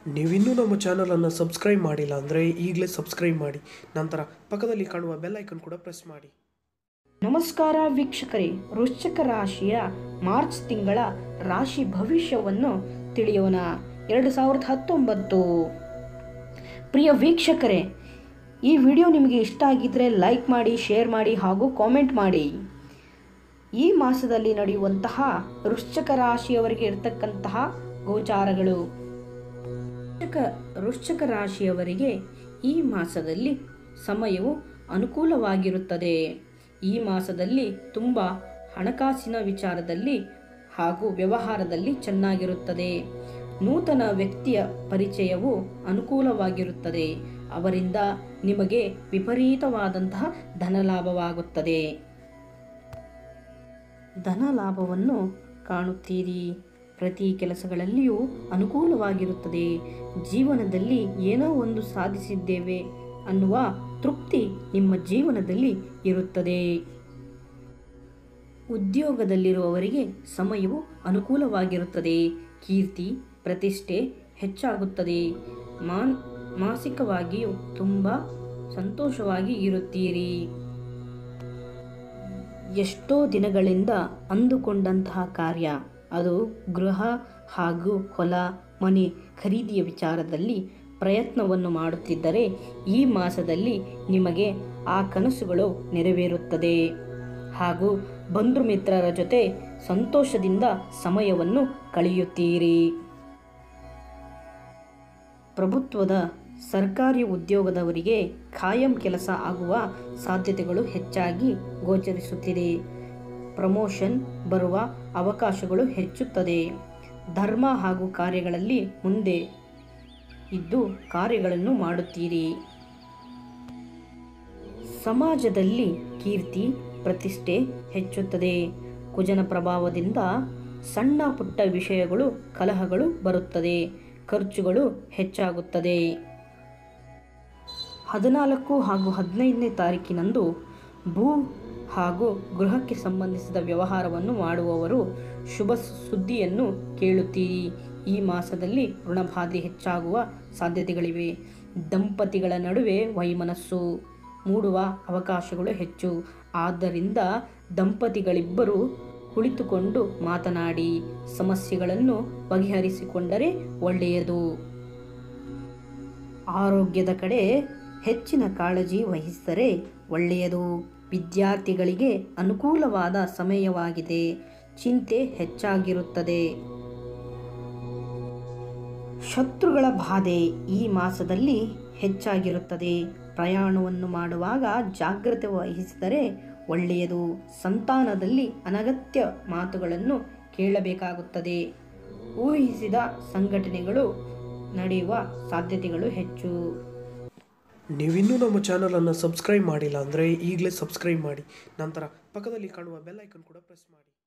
ನೀವಿನ್ನೂ ನಮ್ಮ ಚಾನಲನ್ನು ಸಬ್ಸ್ಕ್ರೈಬ್ ಮಾಡಿಲ್ಲ ಅಂದರೆ ಈಗಲೇ ಸಬ್ಸ್ಕ್ರೈಬ್ ಮಾಡಿ ನಂತರ ಪಕ್ಕದಲ್ಲಿ ಕಾಣುವ ಬೆಲ್ ಐಕನ್ ಕೂಡ ಪ್ರೆಸ್ ಮಾಡಿ ನಮಸ್ಕಾರ ವೀಕ್ಷಕರೇ ವೃಶ್ಚಿಕ ರಾಶಿಯ ಮಾರ್ಚ್ ತಿಂಗಳ ರಾಶಿ ಭವಿಷ್ಯವನ್ನು ತಿಳಿಯೋಣ ಎರಡು ಸಾವಿರದ ಹತ್ತೊಂಬತ್ತು ಪ್ರಿಯ ವೀಕ್ಷಕರೇ ಈ ವಿಡಿಯೋ ನಿಮಗೆ ಇಷ್ಟ ಆಗಿದ್ದರೆ ಲೈಕ್ ಮಾಡಿ ಶೇರ್ ಮಾಡಿ ಹಾಗೂ ಕಾಮೆಂಟ್ ಮಾಡಿ ಈ ಮಾಸದಲ್ಲಿ ನಡೆಯುವಂತಹ ವೃಶ್ಚಿಕ ರಾಶಿಯವರಿಗೆ ಇರತಕ್ಕಂತಹ ಗೋಚಾರಗಳು ವೃಶ್ಚಿಕ ವೃಶ್ಚಿಕ ರಾಶಿಯವರಿಗೆ ಈ ಮಾಸದಲ್ಲಿ ಸಮಯವು ಅನುಕೂಲವಾಗಿರುತ್ತದೆ ಈ ಮಾಸದಲ್ಲಿ ತುಂಬ ಹಣಕಾಸಿನ ವಿಚಾರದಲ್ಲಿ ಹಾಗೂ ವ್ಯವಹಾರದಲ್ಲಿ ಚೆನ್ನಾಗಿರುತ್ತದೆ ನೂತನ ವ್ಯಕ್ತಿಯ ಪರಿಚಯವು ಅನುಕೂಲವಾಗಿರುತ್ತದೆ ಅವರಿಂದ ನಿಮಗೆ ವಿಪರೀತವಾದಂತಹ ಧನಲಾಭವಾಗುತ್ತದೆ ಧನ ಲಾಭವನ್ನು ಕಾಣುತ್ತೀರಿ ಪ್ರತಿ ಕೆಲಸಗಳಲ್ಲಿಯೂ ಅನುಕೂಲವಾಗಿರುತ್ತದೆ ಜೀವನದಲ್ಲಿ ಏನೋ ಒಂದು ಸಾಧಿಸಿದ್ದೇವೆ ಅನ್ನುವ ತೃಪ್ತಿ ನಿಮ್ಮ ಜೀವನದಲ್ಲಿ ಇರುತ್ತದೆ ಉದ್ಯೋಗದಲ್ಲಿರುವವರಿಗೆ ಸಮಯವು ಅನುಕೂಲವಾಗಿರುತ್ತದೆ ಕೀರ್ತಿ ಪ್ರತಿಷ್ಠೆ ಹೆಚ್ಚಾಗುತ್ತದೆ ಮಾನ್ ಮಾನಸಿಕವಾಗಿಯೂ ತುಂಬ ಸಂತೋಷವಾಗಿ ಇರುತ್ತೀರಿ ಎಷ್ಟೋ ದಿನಗಳಿಂದ ಅಂದುಕೊಂಡಂತಹ ಕಾರ್ಯ ಅದು ಗೃಹ ಹಾಗೂ ಹೊಲ ಮನೆ ಖರೀದಿಯ ವಿಚಾರದಲ್ಲಿ ಪ್ರಯತ್ನವನ್ನು ಮಾಡುತ್ತಿದ್ದರೆ ಈ ಮಾಸದಲ್ಲಿ ನಿಮಗೆ ಆ ಕನಸುಗಳು ನೆರವೇರುತ್ತದೆ ಹಾಗೂ ಬಂಧು ಮಿತ್ರರ ಜೊತೆ ಸಂತೋಷದಿಂದ ಸಮಯವನ್ನು ಕಳೆಯುತ್ತೀರಿ ಪ್ರಭುತ್ವದ ಸರ್ಕಾರಿ ಉದ್ಯೋಗದವರಿಗೆ ಖಾಯಂ ಕೆಲಸ ಆಗುವ ಸಾಧ್ಯತೆಗಳು ಹೆಚ್ಚಾಗಿ ಗೋಚರಿಸುತ್ತಿದೆ ಪ್ರಮೋಷನ್ ಬರುವ ಅವಕಾಶಗಳು ಹೆಚ್ಚುತ್ತದೆ ಧರ್ಮ ಹಾಗೂ ಕಾರ್ಯಗಳಲ್ಲಿ ಮುಂದೆ ಇದ್ದು ಕಾರ್ಯಗಳನ್ನು ಮಾಡುತ್ತೀರಿ ಸಮಾಜದಲ್ಲಿ ಕೀರ್ತಿ ಪ್ರತಿಷ್ಠೆ ಹೆಚ್ಚುತ್ತದೆ ಕುಜನ ಪ್ರಭಾವದಿಂದ ಸಣ್ಣ ಪುಟ್ಟ ವಿಷಯಗಳು ಕಲಹಗಳು ಬರುತ್ತದೆ ಖರ್ಚುಗಳು ಹೆಚ್ಚಾಗುತ್ತದೆ ಹದಿನಾಲ್ಕು ಹಾಗೂ ಹದಿನೈದನೇ ತಾರೀಕಿನಂದು ಭೂ ಹಾಗೂ ಗೃಹಕ್ಕೆ ಸಂಬಂಧಿಸಿದ ವ್ಯವಹಾರವನ್ನು ಮಾಡುವವರು ಶುಭ ಸುದ್ದಿಯನ್ನು ಕೇಳುತ್ತೀರಿ ಈ ಮಾಸದಲ್ಲಿ ಋಣಬಾಧೆ ಹೆಚ್ಚಾಗುವ ಸಾಧ್ಯತೆಗಳಿವೆ ದಂಪತಿಗಳ ನಡುವೆ ವೈಮನಸ್ಸು ಮೂಡುವ ಅವಕಾಶಗಳು ಹೆಚ್ಚು ಆದ್ದರಿಂದ ದಂಪತಿಗಳಿಬ್ಬರು ಕುಳಿತುಕೊಂಡು ಮಾತನಾಡಿ ಸಮಸ್ಯೆಗಳನ್ನು ಬಗೆಹರಿಸಿಕೊಂಡರೆ ಒಳ್ಳೆಯದು ಆರೋಗ್ಯದ ಕಡೆ ಹೆಚ್ಚಿನ ಕಾಳಜಿ ವಹಿಸಿದರೆ ಒಳ್ಳೆಯದು ವಿದ್ಯಾರ್ಥಿಗಳಿಗೆ ಅನುಕೂಲವಾದ ಸಮಯವಾಗಿದೆ ಚಿಂತೆ ಹೆಚ್ಚಾಗಿರುತ್ತದೆ ಶತ್ರುಗಳ ಬಾಧೆ ಈ ಮಾಸದಲ್ಲಿ ಹೆಚ್ಚಾಗಿರುತ್ತದೆ ಪ್ರಯಾಣವನ್ನು ಮಾಡುವಾಗ ಜಾಗ್ರತೆ ವಹಿಸಿದರೆ ಒಳ್ಳೆಯದು ಸಂತಾನದಲ್ಲಿ ಅನಗತ್ಯ ಮಾತುಗಳನ್ನು ಕೇಳಬೇಕಾಗುತ್ತದೆ ಊಹಿಸಿದ ಸಂಘಟನೆಗಳು ನಡೆಯುವ ಸಾಧ್ಯತೆಗಳು ಹೆಚ್ಚು ನೀವಿನ್ನೂ ನಮ್ಮ ಚಾನಲನ್ನು ಸಬ್ಸ್ಕ್ರೈಬ್ ಮಾಡಿಲ್ಲ ಅಂದರೆ ಈಗಲೇ ಸಬ್ಸ್ಕ್ರೈಬ್ ಮಾಡಿ ನಂತರ ಪಕ್ಕದಲ್ಲಿ ಕಾಣುವ ಬೆಲ್ ಐಕನ್ ಕೂಡ ಪ್ರೆಸ್ ಮಾಡಿ